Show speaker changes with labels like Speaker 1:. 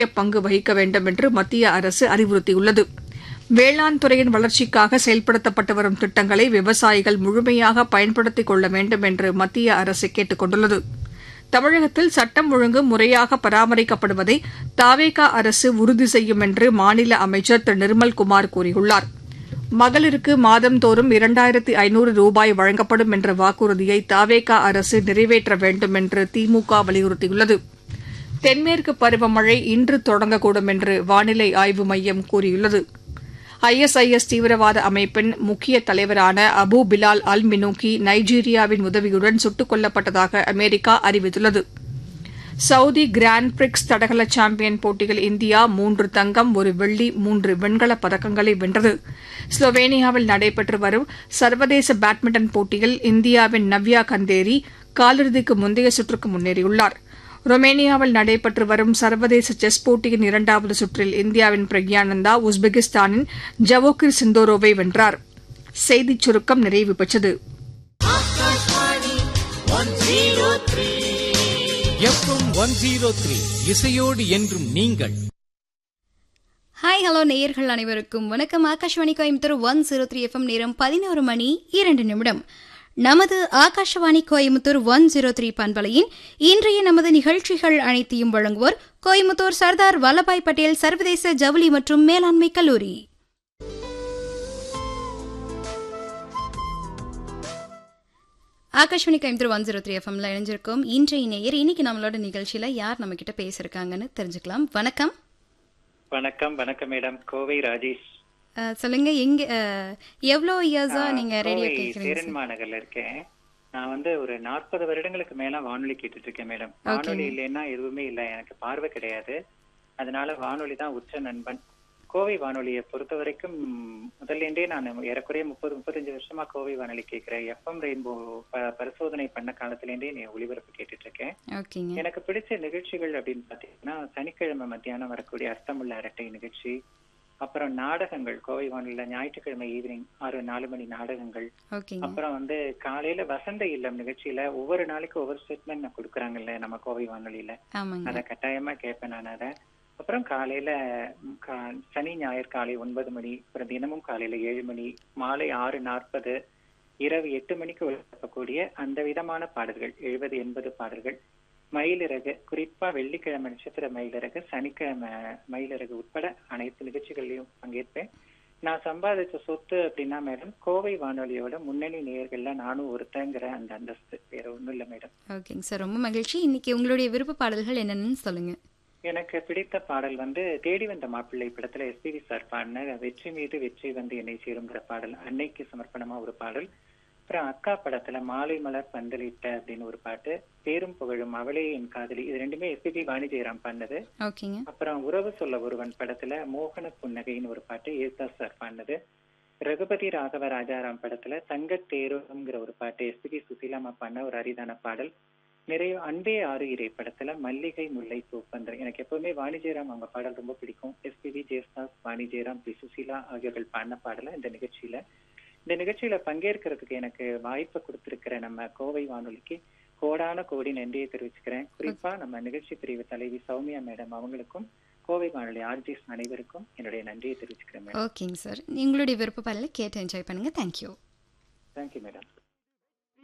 Speaker 1: பங்கு வகிக்க வேண்டும் என்று மத்திய அரசு அறிவுறுத்தியுள்ளது வேளாண் துறையின் வளர்ச்சிக்காக செயல்படுத்தப்பட்டு வரும் திட்டங்களை விவசாயிகள் முழுமையாக பயன்படுத்திக் கொள்ள வேண்டும் என்று மத்திய அரசு கேட்டுக் கொண்டுள்ளது தமிழகத்தில் சட்டம் ஒழுங்கு முறையாக பராமரிக்கப்படுவதை தாவேகா அரசு உறுதி செய்யும் என்று மாநில அமைச்சர் திரு நிர்மல்குமார் கூறியுள்ளார் மகளிருக்கு மாதந்தோறும் இரண்டாயிரத்து ஐநூறு ரூபாய் வழங்கப்படும் என்ற வாக்குறுதியை தாவேகா அரசு நிறைவேற்ற வேண்டும் என்று திமுக வலியுறுத்தியுள்ளது தென்மேற்கு பருவமழை இன்று தொடங்கக்கூடும் என்று வானிலை ஆய்வு மையம் கூறியுள்ளது ஐஎஸ்ஐஎஸ் தீவிரவாத அமைப்பின் முக்கிய தலைவரான அபு பிலால் அல் மினூக்கி நைஜீரியாவின் உதவியுடன் சுட்டுக் கொல்லப்பட்டதாக அமெரிக்கா அறிவித்துள்ளது சவுதி கிராண்ட் பிரிக்ஸ் தடகள சாம்பியன் போட்டியில் இந்தியா மூன்று தங்கம் ஒரு வெள்ளி மூன்று வெண்கலப் பதக்கங்களை வென்றது ஸ்லோவேனியாவில் நடைபெற்று வரும் சர்வதேச பேட்மிண்டன் போட்டியில் இந்தியாவின் நவ்யா கந்தேரி காலிறுதிக்கு முந்தைய சுற்றுக்கு முன்னேறியுள்ளார் ரொமேனியாவில் நடைபெற்று வரும் சர்வதேச செஸ் போட்டியின் இரண்டாவது சுற்றில் இந்தியாவின் பிரக்யானந்தா உஸ்பெகிஸ்தானின் ஜவோகிர் சிந்தோரோவை வென்றார் செய்திச் சுருக்கம் நிறைவு பெற்றது
Speaker 2: எஃப்எம் ஒன் ஜீரோ த்ரீ இசையோடு என்றும் நீங்கள்
Speaker 3: ஹாய் ஹலோ நேயர்கள் அனைவருக்கும் வணக்கம் Akashvani Coimbatore one zero three FM நேரம் பதினோரு மணி இரண்டு நிமிடம் நமது Akashvani Coimbatore one zero three பண்பலையின் இன்றைய நமது நிகழ்ச்சிகள் அனைத்தையும் வழங்குவோர் கோயம்புத்தூர் சர்தார் வல்லபாய் பட்டேல் சர்வதேச ஜவுளி மற்றும் மேலாண்மை கல்லூரி Akashvani Coimbatore one zero three எஃப்எம்ல இணைஞ்சிருக்கோம் இன்றைய நேயர் இன்னைக்கு நம்மளோட நிகழ்ச்சியில யார் நம்ம கிட்ட பேசிருக்காங்கன்னு தெரிஞ்சுக்கலாம் வணக்கம்
Speaker 4: வணக்கம் வணக்கம் மேடம் கோவை ராஜேஷ்
Speaker 3: அஹ், சொல்லுங்க எங்க அஹ், எவ்வளோ இயர்ஸா
Speaker 4: நான்
Speaker 3: நீங்க ரேடியோ
Speaker 4: கோவை
Speaker 3: கேக்குறீங்க
Speaker 4: சேரன் மாநகர்ல இருக்கேன் நான் வந்து ஒரு நாற்பது வருடங்களுக்கு மேல வானொலி கேட்டுட்டு இருக்கேன் மேடம் வானொலி இல்லைன்னா எதுவுமே இல்ல எனக்கு பார்வை கிடையாது அதனால வானொலி தான் உச்ச நண்பன் கோவை வானொலியை பொறுத்த வரைக்கும் முதல்லேருந்தே நான் ஏறக்குறைய முப்பது முப்பத்தஞ்சு வருஷமா கோவை வானொலி கேட்கிறேன் எஃப்எம் ரெயின்போ ப- பரிசோதனை பண்ண காலத்திலேருந்தே நீ ஒளிபரப்பு கேட்டுட்டு இருக்கேன்
Speaker 3: ஓகேங்க
Speaker 4: எனக்கு பிடிச்ச நிகழ்ச்சிகள் அப்படின்னு பாத்தீங்கன்னா சனிக்கிழமை மத்தியானம் வரக்கூடிய அர்த்தமுள்ள அரட்டை நிகழ்ச்சி அப்புறம் நாடகங்கள் கோவை வானிலை ஞாயிற்றுக்கிழமை ஈவினிங் ஆறு நாலு மணி நாடகங்கள்
Speaker 3: ஓகேங்க
Speaker 4: அப்புறம் வந்து காலையில வசந்த இல்லம் நிகழ்ச்சியில ஒவ்வொரு நாளைக்கு ஒவ்வொரு ஸ்டேட்மெண்ட் கொடுக்குறாங்கல்ல நம்ம கோவை வானொலியில
Speaker 3: ஆமாங்க
Speaker 4: அதை கட்டாயமா கேட்பேன் நான் அதை அப்புறம் காலையில ம், கா- சனி ஞாயிறு காலை ஒன்பது மணி அப்புறம் தினமும் காலையில ஏழு மணி மாலை ஆறு நாற்பது இரவு எட்டு மணிக்கு ஒளிபரப்பக்கூடிய அந்த விதமான பாடல்கள் எழுபது எண்பது பாடல்கள் மயிலிறகு குறிப்பா வெள்ளிக்கிழமை நட்சத்திர மயிலிறகு சனிக்கிழமை மயிலிறகு உட்பட அனைத்து நிகழ்ச்சிகள்லயும் பங்கேற்பேன் நான் சம்பாதிச்ச சொத்து அப்படின்னா மேடம் கோவை வானொலியோட முன்னணி நேயர்கள்ல நானும் ஒருத்தங்கிற அந்த அந்தஸ்து வேற ஒண்ணும் இல்ல மேடம்
Speaker 3: ஓகேங்க சார் ரொம்ப மகிழ்ச்சி இன்னைக்கு உங்களுடைய விருப்ப பாடல்கள் என்னென்னு சொல்லுங்க
Speaker 4: எனக்கு பிடித்த பாடல் வந்து தேடி வந்த மாப்பிள்ளை படத்துல எஸ்பிவி சார் பாடின வெற்றி மீது வெற்றி வந்து என்னை சேருங்கிற பாடல் அன்னைக்கு சமர்ப்பணமா ஒரு பாடல் அப்புறம் அக்கா படத்துல மாலை மலர் பந்தலிட்ட அப்படின்னு ஒரு பாட்டு பேரும் புகழும் அவளே என் காதலி இது ரெண்டுமே எஸ்பிபி வாணி ஜெயராம் பண்ணது
Speaker 3: ஓகேங்க
Speaker 4: அப்புறம் உறவு சொல்ல ஒருவன் படத்துல மோகன புன்னகைன்னு ஒரு பாட்டு ஏசுதாஸ் சார் பாடினது ரகுபதி ராகவ ராஜாராம் படத்துல தங்கத்தேருங்கிற ஒரு பாட்டு எஸ்பிபி சுசீலாமா பண்ண ஒரு அரிதான பாடல் நிறைய அன்பே ஆறு இறை படத்துல மல்லிகை முல்லை பூப்பந்தர் எனக்கு எப்பவுமே வாணி ஜெயராம் அவங்க பாடல் ரொம்ப பிடிக்கும் எஸ்பிபி ஜெயஸ்தாஸ் வாணி ஜெயராம் பி சுசீலா ஆகியோர்கள் பாடின பாடல இந்த நிகழ்ச்சியில இந்த நிகழ்ச்சியில பங்கேற்கிறதுக்கு எனக்கு வாய்ப்பு கொடுத்திருக்கிற நம்ம கோவை வானொலிக்கு கோடான கோடி நன்றியை தெரிவிச்சுக்கிறேன் குறிப்பா நம்ம நிகழ்ச்சி பிரிவு தலைவி சௌமியா மேடம் அவங்களுக்கும் கோவை வானொலி ஆர்ஜிஸ் அனைவருக்கும் என்னுடைய நன்றியை தெரிவிச்சுக்கிறேன் மேடம்
Speaker 3: ஓகேங்க சார் உங்களுடைய விருப்ப பாடலை கேட்டு என்ஜாய் பண்ணுங்க தேங்க்யூ
Speaker 4: தேங்க்யூ மேடம்